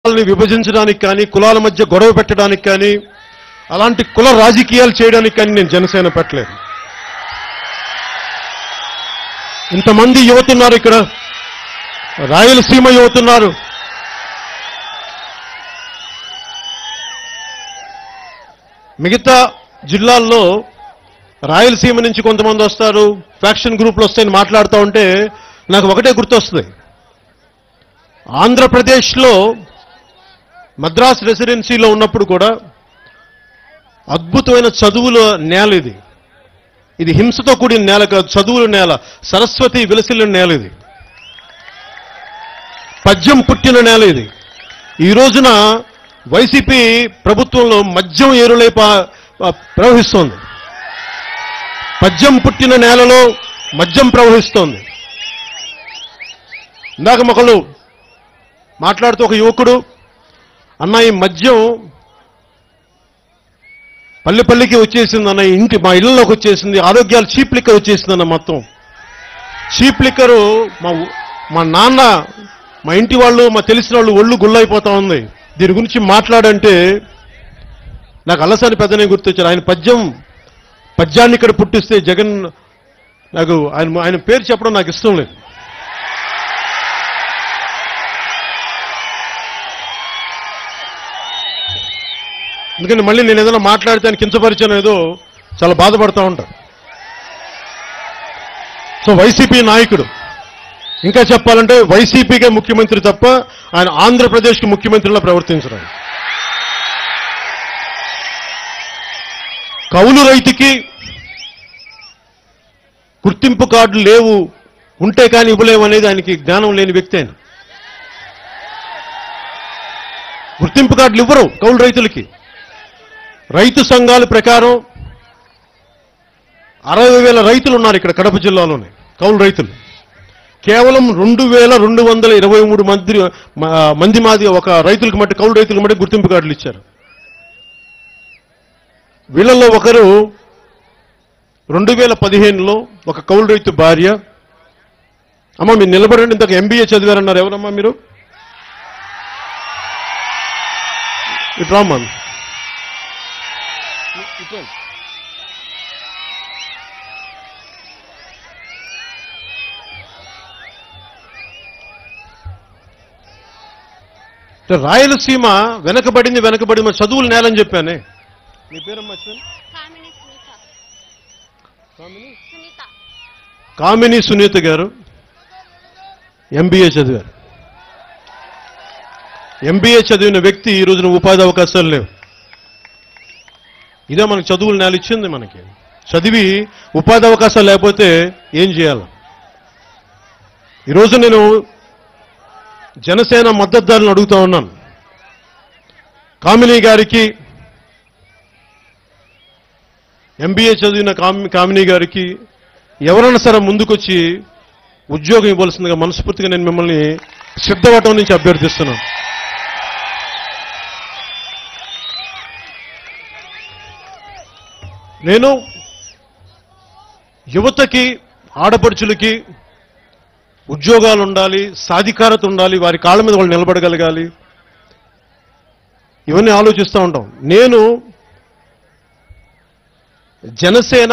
కులాలని విభజించడానికి కానీ కులాల మధ్య గొడవ పెట్టడానికి కానీ అలాంటి కుల రాజకీయాలు చేయడానికి కానీ నేను జనసేన పెట్టలేదు ఇంతమంది యువతున్నారు ఇక్కడ రాయలసీమ యువతున్నారు మిగతా జిల్లాల్లో రాయలసీమ నుంచి కొంతమంది వస్తారు ఫ్యాక్షన్ గ్రూపులు వస్తాయని మాట్లాడుతూ ఉంటే నాకు ఒకటే గుర్తొస్తుంది ఆంధ్రప్రదేశ్లో మద్రాస్ రెసిడెన్సీలో ఉన్నప్పుడు కూడా అద్భుతమైన చదువుల నేల ఇది ఇది హింసతో కూడిన నేల కాదు చదువుల నేల సరస్వతి విలసిల్లిన నేల ఇది పద్యం పుట్టిన నేల ఇది ఈ రోజున వైసీపీ ప్రభుత్వంలో మద్యం ఏరులై పా- పా- ప్రవహిస్తోంది పద్యం పుట్టిన నేలలో మద్యం ప్రవహిస్తోంది ఇందాక మొకలు మాట్లాడుతూ ఒక యువకుడు అన్న ఈ మద్యం పల్లె పల్లికి వచ్చేసింది అన్న ఇంటి మా ఇళ్లలోకి వచ్చేసింది ఆరోగ్యాలు చీప్ లిక్కర్ వచ్చేసింది అన్న మొత్తం చీప్ లిక్కరు మా ఊ- మా నాన్న మా ఇంటి వాళ్ళు మా తెలిసిన వాళ్ళు ఒళ్ళు గుల్లైపోతా ఉంది దీని గురించి మాట్లాడంటే నాకు అల్లసాని పెద్దనే గుర్తొచ్చారు ఆయన పద్యం పద్యాన్ని ఇక్కడ పుట్టిస్తే జగన్ నాకు ఆయన ఆయన పేరు చెప్పడం నాకు ఇష్టం లేదు ఎందుకంటే మళ్ళీ నేను ఏదైనా మాట్లాడితే ఆయన కించపరిచాను ఏదో చాలా బాధపడతా ఉంటా సో వైసీపీ నాయకుడు ఇంకా చెప్పాలంటే వైసీపీకే ముఖ్యమంత్రి తప్ప ఆయన ఆంధ్రప్రదేశ్కి ముఖ్యమంత్రిలా ప్రవర్తించరు కౌలు రైతుకి గుర్తింపు కార్డులు లేవు ఉంటే కానీ ఇవ్వలేవు అనేది ఆయనకి జ్ఞానం లేని వ్యక్తి ఆయన గుర్తింపు కార్డులు ఇవ్వరు కౌలు రైతులకి రైతు సంఘాల ప్రకారం అరవై వేల రైతులు ఉన్నారు ఇక్కడ కడప జిల్లాలోనే కౌలు రైతులు కేవలం రెండు వేల రెండు వందల ఇరవై మూడు మంది మ- మంది మాది ఒక రైతులకు మట్టి కౌలు రైతులకు మట్టి గుర్తింపు కార్డులు ఇచ్చారు వీళ్ళల్లో ఒకరు రెండు వేల పదిహేనులో ఒక కౌలు రైతు భార్య అమ్మ మీరు నిలబడండి ఇంతకు ఎంబీఏ చదివారన్నారు ఎవరమ్మా మీరు ఇటు రామ్మా ఇటు రండి. అంటే రాయలసీమ వెనకబడింది వెనకబడింది చదువులు నేలని చెప్పానే నీ పేరమ్మా చెప్పాను కామిని సునీత సునీత కామిని సునీత గారు ఎంబీఏ చదివారు ఎంబీఏ చదివిన వ్యక్తి ఈ రోజున ఉపాధి అవకాశాలు లేవు ఇదే మనకి చదువులు నేల ఇచ్చింది మనకి చదివి ఉపాధి అవకాశాలు లేకపోతే ఏం చేయాలి ఈరోజు నేను జనసేన మద్దతుదారులను అడుగుతా ఉన్నాను కామిని గారికి ఎంబీఏ చదివిన కామి కామిని గారికి ఎవరైనా సరే ముందుకొచ్చి ఉద్యోగం ఇవ్వాల్సిందిగా మనస్ఫూర్తిగా నేను మిమ్మల్ని సిద్ధవటం నుంచి అభ్యర్థిస్తున్నాను నేను యువతకి ఆడపడుచులకి ఉద్యోగాలు ఉండాలి సాధికారత ఉండాలి వారి కాళ్ళ మీద వాళ్ళు నిలబడగలగాలి ఇవన్నీ ఆలోచిస్తూ ఉంటాం నేను జనసేన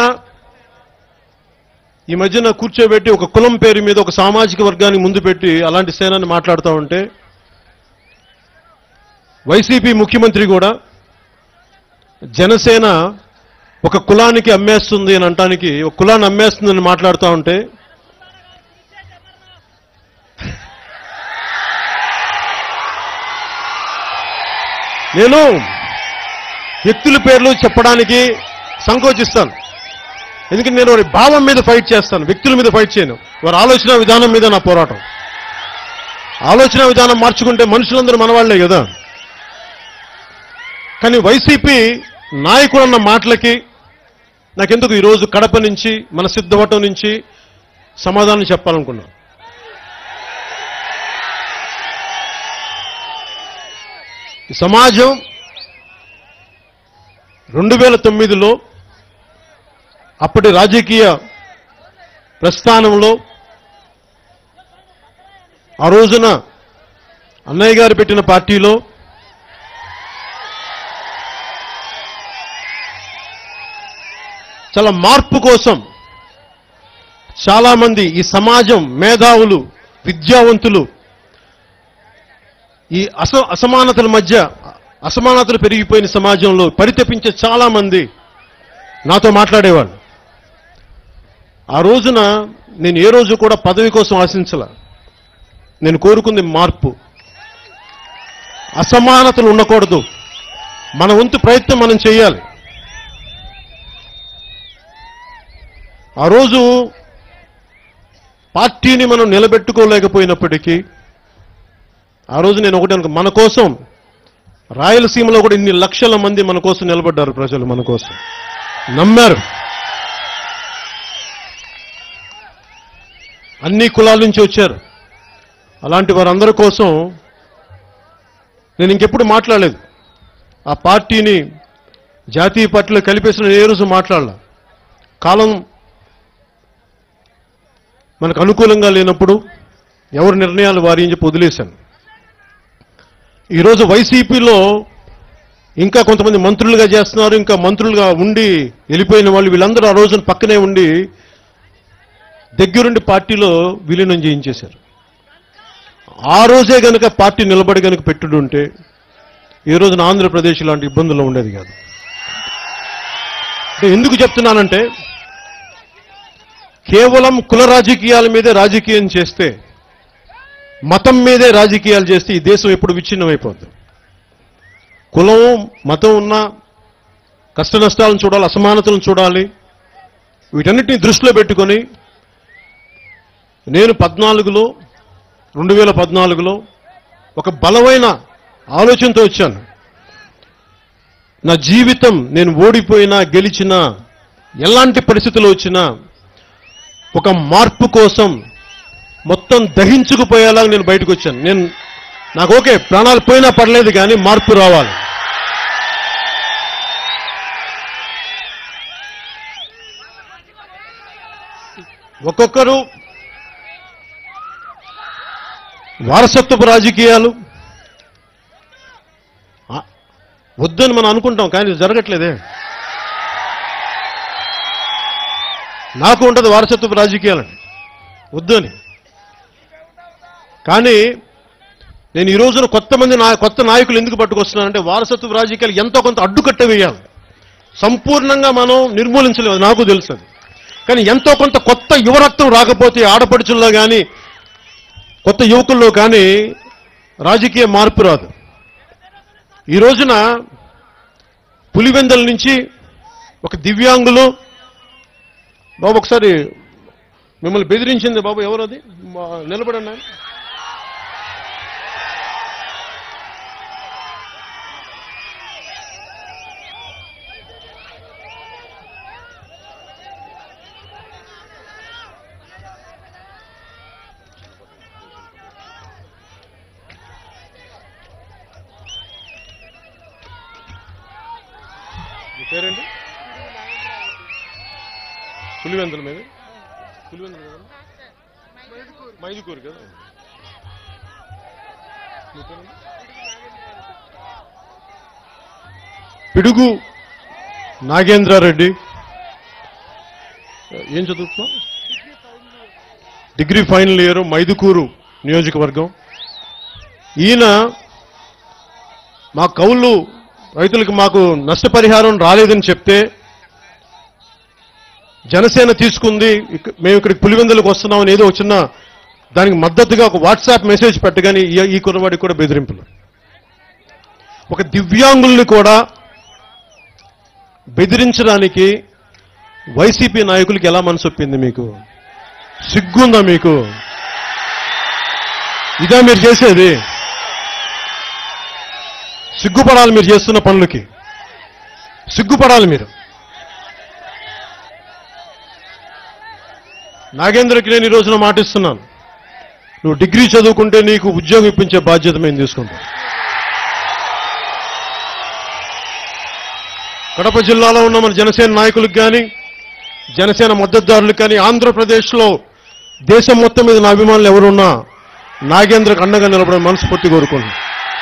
ఈ మధ్యన కూర్చోబెట్టి ఒక కులం పేరు మీద ఒక సామాజిక వర్గాన్ని ముందు పెట్టి అలాంటి సేనని మాట్లాడుతూ ఉంటే వైసీపీ ముఖ్యమంత్రి కూడా జనసేన ఒక కులానికి అమ్మేస్తుంది అని అంటానికి ఒక కులాన్ని అమ్మేస్తుందని మాట్లాడుతూ ఉంటే నేను వ్యక్తుల పేర్లు చెప్పడానికి సంకోచిస్తాను ఎందుకంటే నేను వారి భావం మీద ఫైట్ చేస్తాను వ్యక్తుల మీద ఫైట్ చేయను వారి ఆలోచన విధానం మీద నా పోరాటం ఆలోచన విధానం మార్చుకుంటే మనుషులందరూ మనవాళ్లే కదా కానీ వైసీపీ నాయకుడు అన్న మాటలకి నాకెందుకు ఈరోజు కడప నుంచి మన సిద్ధవటం నుంచి సమాధానం చెప్పాలనుకున్నాను ఈ సమాజం రెండు వేల తొమ్మిదిలో అప్పటి రాజకీయ ప్రస్థానంలో ఆ రోజున అన్నయ్య గారు పెట్టిన పార్టీలో చాలా మార్పు కోసం చాలా మంది ఈ సమాజం మేధావులు విద్యావంతులు ఈ అస అసమానతల మధ్య అసమానతలు పెరిగిపోయిన సమాజంలో పరితపించే చాలా మంది నాతో మాట్లాడేవాళ్ళు ఆ రోజున నేను ఏ రోజు కూడా పదవి కోసం ఆశించాల నేను కోరుకుంది మార్పు అసమానతలు ఉండకూడదు మన వంతు ప్రయత్నం మనం చేయాలి ఆ రోజు పార్టీని మనం నిలబెట్టుకోలేకపోయినప్పటికీ ఆ రోజు నేను ఒకటి అనుకో మన కోసం రాయలసీమలో కూడా ఇన్ని లక్షల మంది మన కోసం నిలబడ్డారు ప్రజలు మన కోసం నమ్మారు అన్ని కులాల నుంచి వచ్చారు అలాంటి వారందరి కోసం నేను ఇంకెప్పుడు మాట్లాడలేదు ఆ పార్టీని జాతీయ పార్టీలో కలిపేసిన ఏ రోజు మాట్లాడాల కాలం మనకు అనుకూలంగా లేనప్పుడు ఎవరి నిర్ణయాలు వారి అని చెప్పి వదిలేశాను ఈరోజు వైసీపీలో ఇంకా కొంతమంది మంత్రులుగా చేస్తున్నారు ఇంకా మంత్రులుగా ఉండి వెళ్ళిపోయిన వాళ్ళు వీళ్ళందరూ ఆ రోజున పక్కనే ఉండి దగ్గరుండి పార్టీలో విలీనం చేయించేశారు ఆ రోజే గనక పార్టీ నిలబడి గనక పెట్టుడుంటే ఈ రోజున ఆంధ్రప్రదేశ్ లాంటి ఇబ్బందులు ఉండేది కాదు అంటే ఎందుకు చెప్తున్నానంటే కేవలం కుల రాజకీయాల మీదే రాజకీయం చేస్తే మతం మీదే రాజకీయాలు చేస్తే ఈ దేశం ఎప్పుడు విచ్ఛిన్నమైపోద్ది కులం మతం ఉన్న కష్ట నష్టాలను చూడాలి అసమానతలను చూడాలి వీటన్నిటిని దృష్టిలో పెట్టుకొని నేను పద్నాలుగులో రెండు వేల పద్నాలుగులో ఒక బలమైన ఆలోచనతో వచ్చాను నా జీవితం నేను ఓడిపోయినా గెలిచినా ఎలాంటి పరిస్థితులు వచ్చినా ఒక మార్పు కోసం మొత్తం దహించుకుపోయేలాగా నేను బయటకు వచ్చాను నేను నాకు ఓకే ప్రాణాలు పోయినా పర్లేదు కానీ మార్పు రావాలి ఒక్కొక్కరు వారసత్వపు రాజకీయాలు ఆ, వద్దని మనం అనుకుంటాం కానీ ఇది జరగట్లేదే నాకు ఉంటుంది వారసత్వపు రాజకీయాలని వద్దని కానీ నేను ఈ రోజున కొత్త మంది నా కొత్త నాయకులు ఎందుకు పట్టుకొస్తున్నానంటే వారసత్వ రాజకీయాలు ఎంతో కొంత అడ్డుకట్ట వేయాలి సంపూర్ణంగా మనం నిర్మూలించలేదు నాకు తెలుసు అది కానీ ఎంతో కొంత కొత్త యువరక్తం రాకపోతే ఆడపడుచుల్లో కానీ కొత్త యువకుల్లో కానీ రాజకీయ మార్పు రాదు ఈ రోజున పులివెందల నుంచి ఒక దివ్యాంగులు బాబు ఒకసారి మిమ్మల్ని బెదిరించింది బాబు ఎవరు అది మా- నిలబడండి ఆయన. మీ పేరేంటి పులివెందుల మీద పులివెందుల మీద మైదుకూరు కదా మీ పేరేంటి? పిడుగు నాగేంద్రారెడ్డి ఏం చదువుతున్నావు డిగ్రీ ఫైనల్ ఇయర్ మైదుకూరు నియోజకవర్గం ఈయన మా కౌలు రైతులకు మాకు నష్టపరిహారం రాలేదని చెప్తే జనసేన తీసుకుంది ఇక- మేము ఇక్కడికి పులివెందులకు వస్తున్నామని ఏదో వచ్చిన దానికి మద్దతుగా ఒక వాట్సాప్ మెసేజ్ పెట్టగానే ఈ- ఈ కుర్రవాడికి కూడా బెదిరింపులు ఒక దివ్యాంగుల్ని కూడా బెదిరించడానికి వైసీపీ నాయకులకి ఎలా మనసొప్పింది మీకు సిగ్గుందా మీకు ఇదా మీరు చేసేది సిగ్గుపడాలి మీరు చేస్తున్న పనులకి సిగ్గుపడాలి మీరు నాగేంద్రకి నేను ఈ రోజున మాటిస్తున్నాను నువ్వు డిగ్రీ చదువుకుంటే నీకు ఉద్యోగం ఇప్పించే బాధ్యత మేము తీసుకుంటాం కడప జిల్లాలో ఉన్న మన జనసేన నాయకులకు కానీ జనసేన మద్దతుదారులకు కానీ ఆంధ్రప్రదేశ్లో దేశం మొత్తం మీద నా అభిమానులు ఎవరున్నా నాగేంద్రకు అండగా నిలబడే మనస్ఫూర్తి కోరుకుంటున్నాను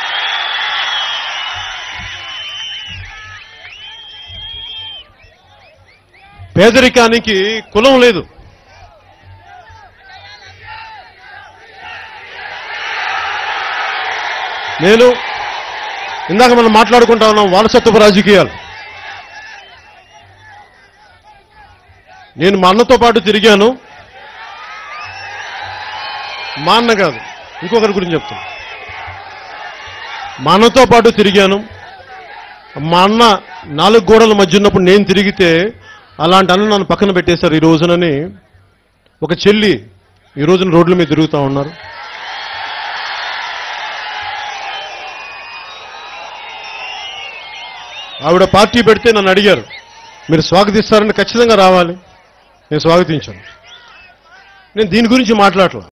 పేదరికానికి కులం లేదు నేను ఇందాక మనం మాట్లాడుకుంటా ఉన్నాం వారసత్వపు రాజకీయాలు నేను మా అన్నతో పాటు తిరిగాను మా అన్న కాదు ఇంకొకరి గురించి చెప్తాను మా అన్నతో పాటు తిరిగాను మా అన్న నాలుగు గోడల మధ్య ఉన్నప్పుడు నేను తిరిగితే అలాంటి అన్న నన్ను పక్కన పెట్టేశారు ఈ రోజునని ఒక చెల్లి ఈ రోజున రోడ్ల మీద తిరుగుతూ ఉన్నారు ఆవిడ పార్టీ పెడితే నన్ను అడిగారు మీరు స్వాగతిస్తారని ఖచ్చితంగా రావాలి నేను స్వాగతించాను నేను దీని గురించి మాట్లాడలే